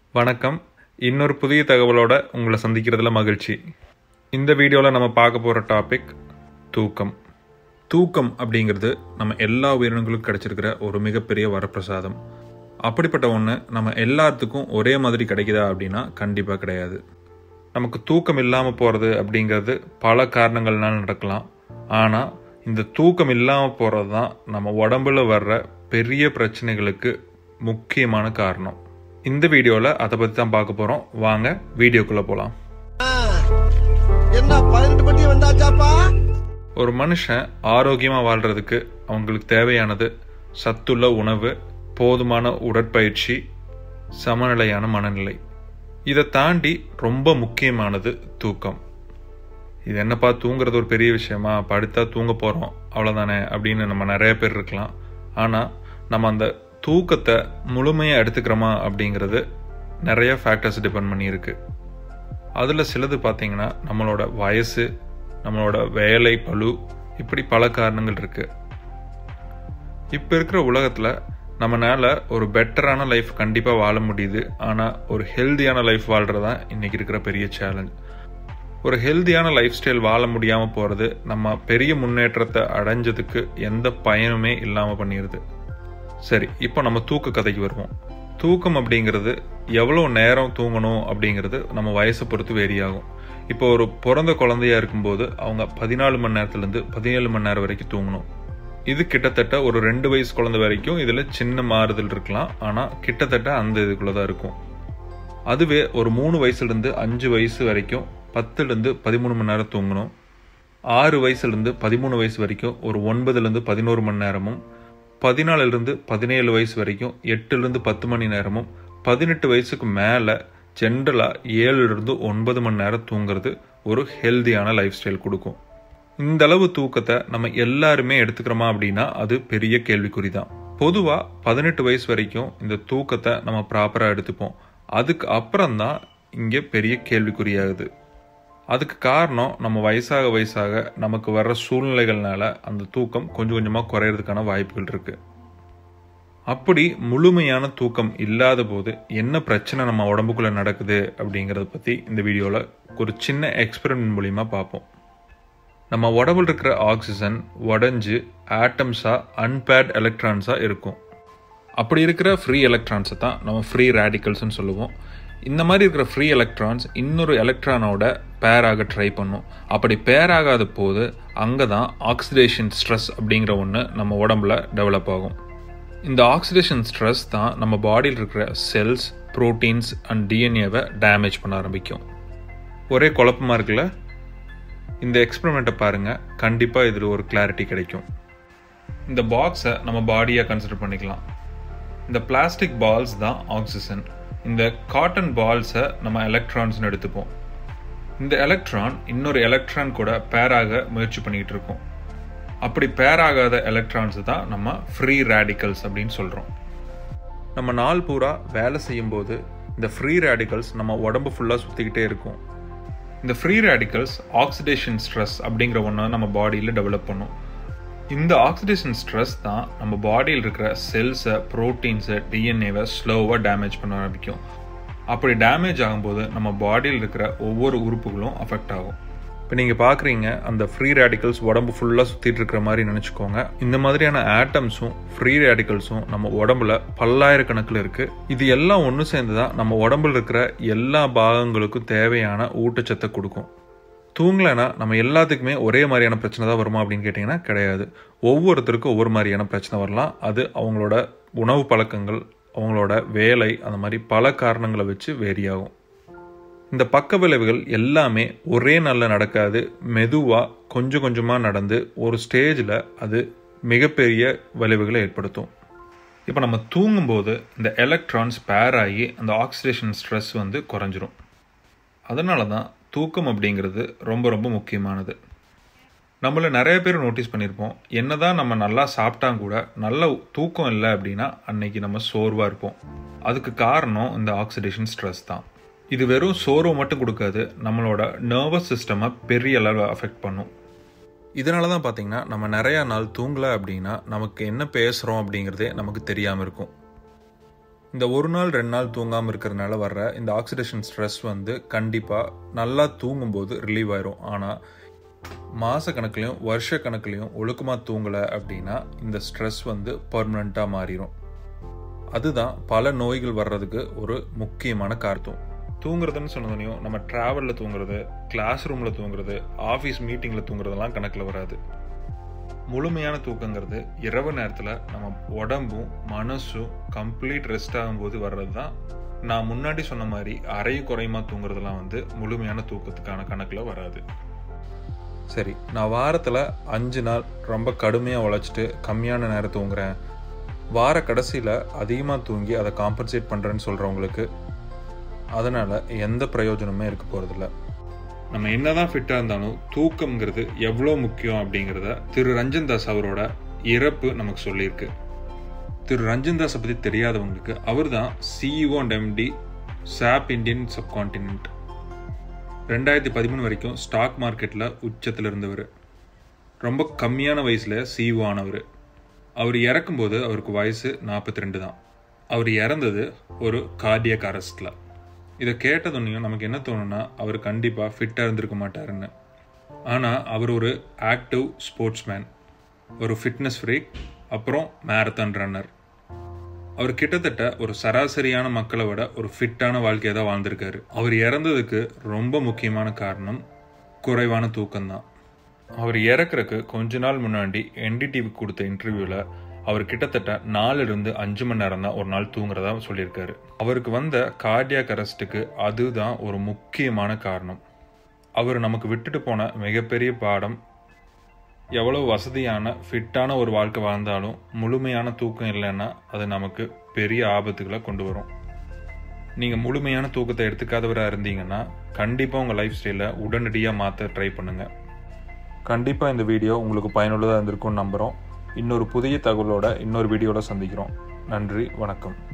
வணக்கம் இன்னொரு புதிய தகவலோட உங்களை சந்திக்கிறதுல மகிழ்ச்சி இந்த வீடியோவில் நம்ம பார்க்க போகிற டாபிக் தூக்கம் தூக்கம் அப்படிங்கிறது நம்ம எல்லா உயிரினங்களுக்கும் கிடைச்சிருக்கிற ஒரு மிகப்பெரிய வரப்பிரசாதம் அப்படிப்பட்ட ஒன்று நம்ம எல்லாத்துக்கும் ஒரே மாதிரி கிடைக்குதா அப்படின்னா கண்டிப்பாக கிடையாது நமக்கு தூக்கம் இல்லாமல் போகிறது அப்படிங்கிறது பல காரணங்கள்னால நடக்கலாம் ஆனால் இந்த தூக்கம் இல்லாமல் போகிறது தான் நம்ம உடம்புல வர்ற பெரிய பிரச்சனைகளுக்கு முக்கியமான காரணம் இந்த வீடியோவில் அதை பற்றி தான் பார்க்க போகிறோம் வாங்க வீடியோக்குள்ளே போகலாம் என்ன பதினெட்டு பட்டி வந்தாச்சாப்பா ஒரு மனுஷன் ஆரோக்கியமாக வாழ்கிறதுக்கு அவங்களுக்கு தேவையானது சத்துள்ள உணவு போதுமான உடற்பயிற்சி சமநிலையான மனநிலை இதை தாண்டி ரொம்ப முக்கியமானது தூக்கம் இது என்னப்பா தூங்குறது ஒரு பெரிய விஷயமா படுத்தா தூங்க போகிறோம் அவ்வளோதானே அப்படின்னு நம்ம நிறைய பேர் இருக்கலாம் ஆனால் நம்ம அந்த தூக்கத்தை முழுமையாக எடுத்துக்கிறோமா அப்படிங்கிறது நிறைய ஃபேக்டர்ஸ் டிபெண்ட் பண்ணியிருக்கு அதில் சிலது பார்த்தீங்கன்னா நம்மளோட வயசு நம்மளோட வேலை பளு இப்படி பல காரணங்கள் இருக்கு இப்போ இருக்கிற உலகத்தில் நம்மனால ஒரு பெட்டரான லைஃப் கண்டிப்பாக வாழ முடியுது ஆனால் ஒரு ஹெல்தியான லைஃப் வாழ்கிறது தான் இன்றைக்கி இருக்கிற பெரிய சேலஞ்ச் ஒரு ஹெல்தியான லைஃப் ஸ்டைல் வாழ முடியாமல் போகிறது நம்ம பெரிய முன்னேற்றத்தை அடைஞ்சதுக்கு எந்த பயனுமே இல்லாமல் பண்ணிடுது சரி இப்போ நம்ம தூக்க கதைக்கு வருவோம் தூக்கம் அப்படிங்கிறது எவ்வளோ நேரம் தூங்கணும் அப்படிங்கிறது நம்ம வயசை பொறுத்து வேரி ஆகும் இப்போ ஒரு பிறந்த குழந்தையா இருக்கும்போது அவங்க பதினாலு மணி நேரத்துலேருந்து பதினேழு மணி நேரம் வரைக்கும் தூங்கணும் இது கிட்டத்தட்ட ஒரு ரெண்டு வயசு குழந்தை வரைக்கும் இதில் சின்ன மாறுதல் இருக்கலாம் ஆனால் கிட்டத்தட்ட அந்த இதுக்குள்ளே தான் இருக்கும் அதுவே ஒரு மூணு வயசுலேருந்து அஞ்சு வயசு வரைக்கும் பத்துலேருந்து பதிமூணு மணி நேரம் தூங்கணும் ஆறு வயசுலேருந்து பதிமூணு வயசு வரைக்கும் ஒரு ஒன்பதுலேருந்து பதினோரு மணி நேரமும் பதினாலுலேருந்து பதினேழு வயசு வரைக்கும் எட்டுலேருந்து பத்து மணி நேரமும் பதினெட்டு வயசுக்கு மேலே ஜென்ரலாக ஏழுலேருந்து ஒன்பது மணி நேரம் தூங்குறது ஒரு ஹெல்தியான லைஃப் ஸ்டைல் கொடுக்கும் இந்த அளவு தூக்கத்தை நம்ம எல்லாருமே எடுத்துக்கிறோமா அப்படின்னா அது பெரிய கேள்விக்குறி தான் பொதுவாக பதினெட்டு வயசு வரைக்கும் இந்த தூக்கத்தை நம்ம ப்ராப்பராக எடுத்துப்போம் அதுக்கு அப்புறம் தான் இங்கே பெரிய கேள்விக்குறியாகுது அதுக்கு காரணம் நம்ம வயசாக வயசாக நமக்கு வர்ற சூழ்நிலைகள்னால அந்த தூக்கம் கொஞ்சம் கொஞ்சமாக குறையிறதுக்கான வாய்ப்புகள் இருக்கு அப்படி முழுமையான தூக்கம் இல்லாத போது என்ன பிரச்சனை நம்ம உடம்புக்குள்ள நடக்குது அப்படிங்கிறத பற்றி இந்த வீடியோவில் ஒரு சின்ன எக்ஸ்பெரிமெண்ட் மூலிமா பார்ப்போம் நம்ம உடம்புல இருக்கிற ஆக்சிஜன் உடஞ்சு ஆட்டம்ஸாக அன்பேட் எலக்ட்ரான்ஸாக இருக்கும் அப்படி இருக்கிற ஃப்ரீ எலக்ட்ரான்ஸை தான் நம்ம ஃப்ரீ ரேடிக்கல்ஸ்னு சொல்லுவோம் இந்த மாதிரி இருக்கிற ஃப்ரீ எலக்ட்ரான்ஸ் இன்னொரு எலக்ட்ரானோட பேர் ஆக ட்ரை பண்ணும் அப்படி பேர் ஆகாத போது அங்கே தான் ஆக்சிடேஷன் ஸ்ட்ரெஸ் அப்படிங்கிற ஒன்று நம்ம உடம்புல டெவலப் ஆகும் இந்த ஆக்சிடேஷன் ஸ்ட்ரெஸ் தான் நம்ம பாடியில் இருக்கிற செல்ஸ் ப்ரோட்டீன்ஸ் அண்ட் டிஎன்ஏவை டேமேஜ் பண்ண ஆரம்பிக்கும் ஒரே குழப்பமாக இருக்குல்ல இந்த எக்ஸ்பெரிமெண்ட்டை பாருங்கள் கண்டிப்பாக இதில் ஒரு கிளாரிட்டி கிடைக்கும் இந்த பாக்ஸை நம்ம பாடியாக கன்சிடர் பண்ணிக்கலாம் இந்த பிளாஸ்டிக் பால்ஸ் தான் ஆக்சிஜன் இந்த காட்டன் பால்ஸை நம்ம எலக்ட்ரான்ஸ்னு எடுத்துப்போம் இந்த எலக்ட்ரான் இன்னொரு எலக்ட்ரான் கூட பேராக முயற்சி பண்ணிக்கிட்டு இருக்கோம் அப்படி பேராகாத எலக்ட்ரான்ஸ் தான் நம்ம ஃப்ரீ ரேடிக்கல்ஸ் அப்படின்னு சொல்கிறோம் நம்ம நாள் பூரா வேலை செய்யும்போது இந்த ஃப்ரீ ரேடிக்கல்ஸ் நம்ம உடம்பு ஃபுல்லாக சுற்றிக்கிட்டே இருக்கும் இந்த ஃப்ரீ ரேடிக்கல்ஸ் ஆக்சிடேஷன் ஸ்ட்ரெஸ் அப்படிங்கிற ஒன்றை நம்ம பாடியில் டெவலப் பண்ணும் இந்த ஆக்சிடேஷன் ஸ்ட்ரெஸ் தான் நம்ம பாடியில் இருக்கிற செல்ஸை ப்ரோட்டீன்ஸை டிஎன்ஏவை ஸ்லோவாக டேமேஜ் பண்ண ஆரம்பிக்கும் அப்படி டேமேஜ் ஆகும்போது நம்ம பாடியில் இருக்கிற ஒவ்வொரு உறுப்புகளும் அஃபெக்ட் ஆகும் இப்போ நீங்கள் பார்க்குறீங்க அந்த ஃப்ரீ ரேடிக்கல்ஸ் உடம்பு ஃபுல்லாக சுற்றிட்டு இருக்கிற மாதிரி நினச்சிக்கோங்க இந்த மாதிரியான ஆட்டம்ஸும் ஃப்ரீ ரேடிக்கல்ஸும் நம்ம உடம்புல பல்லாயிரக்கணக்கில் இருக்குது இது எல்லாம் ஒன்று சேர்ந்து தான் நம்ம உடம்புல இருக்கிற எல்லா பாகங்களுக்கும் தேவையான ஊட்டச்சத்தை கொடுக்கும் தூங்கலைன்னா நம்ம எல்லாத்துக்குமே ஒரே மாதிரியான பிரச்சனை தான் வருமா அப்படின்னு கேட்டிங்கன்னா கிடையாது ஒவ்வொருத்தருக்கும் ஒவ்வொரு மாதிரியான பிரச்சனை வரலாம் அது அவங்களோட உணவு பழக்கங்கள் அவங்களோட வேலை அந்த மாதிரி பல காரணங்களை வச்சு வேரி ஆகும் இந்த பக்க விளைவுகள் எல்லாமே ஒரே நாளில் நடக்காது மெதுவாக கொஞ்சம் கொஞ்சமாக நடந்து ஒரு ஸ்டேஜில் அது மிகப்பெரிய விளைவுகளை ஏற்படுத்தும் இப்போ நம்ம தூங்கும்போது இந்த எலக்ட்ரான்ஸ் பேர் ஆகி அந்த ஆக்சிடேஷன் ஸ்ட்ரெஸ் வந்து குறைஞ்சிரும் அதனால தான் தூக்கம் அப்படிங்கிறது ரொம்ப ரொம்ப முக்கியமானது நம்மள நிறைய பேர் நோட்டீஸ் பண்ணியிருப்போம் என்னதான் நம்ம நல்லா சாப்பிட்டா கூட நல்ல தூக்கம் இல்லை அப்படின்னா அன்னைக்கு நம்ம சோர்வாக இருப்போம் அதுக்கு காரணம் இந்த ஆக்சிடேஷன் ஸ்ட்ரெஸ் தான் இது வெறும் சோர்வை மட்டும் கொடுக்காது நம்மளோட நர்வஸ் சிஸ்டமை பெரிய அளவில் அஃபெக்ட் பண்ணும் இதனால தான் பார்த்தீங்கன்னா நம்ம நிறையா நாள் தூங்கலை அப்படின்னா நமக்கு என்ன பேசுகிறோம் அப்படிங்கிறதே நமக்கு தெரியாமல் இருக்கும் இந்த ஒரு நாள் ரெண்டு நாள் தூங்காமல் இருக்கிறதுனால வர்ற இந்த ஆக்சிடேஷன் ஸ்ட்ரெஸ் வந்து கண்டிப்பாக நல்லா தூங்கும்போது ரிலீவ் ஆயிரும் ஆனால் மாத கணக்குலையும் வருஷ கணக்குலையும் ஒழுக்கமாக தூங்கலை அப்படின்னா இந்த ஸ்ட்ரெஸ் வந்து பர்மனண்ட்டாக மாறிடும் அதுதான் பல நோய்கள் வர்றதுக்கு ஒரு முக்கியமான காரணம் தூங்குறதுன்னு சொன்னதுனையும் நம்ம ட்ராவலில் தூங்குறது கிளாஸ் ரூமில் தூங்குறது ஆஃபீஸ் மீட்டிங்கில் தூங்குறதெல்லாம் கணக்கில் வராது முழுமையான தூக்கங்கிறது இரவு நேரத்தில் நம்ம உடம்பும் மனசும் கம்ப்ளீட் ரெஸ்ட் ஆகும்போது வர்றது தான் நான் முன்னாடி சொன்ன மாதிரி அரையும் குறையுமா தூங்குறதெல்லாம் வந்து முழுமையான தூக்கத்துக்கான கணக்கில் வராது சரி நான் வாரத்தில் அஞ்சு நாள் ரொம்ப கடுமையாக உழைச்சிட்டு கம்மியான நேரம் தூங்குறேன் வார கடைசியில் அதிகமாக தூங்கி அதை காம்பன்சேட் பண்ணுறேன்னு சொல்கிறவங்களுக்கு அதனால் எந்த பிரயோஜனமே இருக்க போகிறதில்ல நம்ம என்னதான் ஃபிட்டாக இருந்தாலும் தூக்கம்ங்கிறது எவ்வளோ முக்கியம் அப்படிங்கிறத திரு ரஞ்சன் தாஸ் அவரோட இறப்பு நமக்கு சொல்லியிருக்கு திரு ரஞ்சன் தாஸை பற்றி தெரியாதவங்களுக்கு அவர் தான் CEO and MD SAP Indian subcontinent ரெண்டாயிரத்தி பதிமூணு வரைக்கும் ஸ்டாக் மார்க்கெட்டில் உச்சத்தில் இருந்தவர் ரொம்ப கம்மியான வயசில் சிஇஓ ஆனவர் அவர் இறக்கும்போது அவருக்கு வயசு நாற்பத்தி ரெண்டு தான் அவர் இறந்தது ஒரு கார்டியக் அரெஸ்டில் இதை கேட்டதுன்னையும் நமக்கு என்ன தோணுன்னா அவர் கண்டிப்பாக ஃபிட்டாக இருந்திருக்க மாட்டாருன்னு ஆனால் அவர் ஒரு ஆக்டிவ் ஸ்போர்ட்ஸ்மேன் ஒரு ஃபிட்னஸ் ஃப்ரீக் அப்புறம் மேரத்தான் ரன்னர் அவர் கிட்டத்தட்ட ஒரு சராசரியான மக்களை விட ஒரு ஃபிட்டான வாழ்க்கையை தான் வாழ்ந்திருக்காரு அவர் இறந்ததுக்கு ரொம்ப முக்கியமான காரணம் குறைவான தூக்கம்தான் அவர் இறக்குறக்கு கொஞ்ச நாள் முன்னாடி என்டிடிவி கொடுத்த இன்டர்வியூவில் அவர் கிட்டத்தட்ட நாலுலேருந்து அஞ்சு மணி நேரம் தான் ஒரு நாள் தூங்குறதா சொல்லியிருக்காரு அவருக்கு வந்த கார்டியாக் அரெஸ்ட்டுக்கு அதுதான் ஒரு முக்கியமான காரணம் அவர் நமக்கு விட்டுட்டு போன மிகப்பெரிய பாடம் எவ்வளோ வசதியான ஃபிட்டான ஒரு வாழ்க்கை வாழ்ந்தாலும் முழுமையான தூக்கம் இல்லைன்னா அது நமக்கு பெரிய ஆபத்துகளை கொண்டு வரும் நீங்கள் முழுமையான தூக்கத்தை எடுத்துக்காதவராக இருந்தீங்கன்னா கண்டிப்பாக உங்கள் லைஃப் ஸ்டைலை உடனடியாக மாற்ற ட்ரை பண்ணுங்கள் கண்டிப்பாக இந்த வீடியோ உங்களுக்கு பயனுள்ளதாக இருந்திருக்கும்னு நம்புகிறோம் இன்னொரு புதிய தகவலோட இன்னொரு வீடியோவில் சந்திக்கிறோம் நன்றி வணக்கம்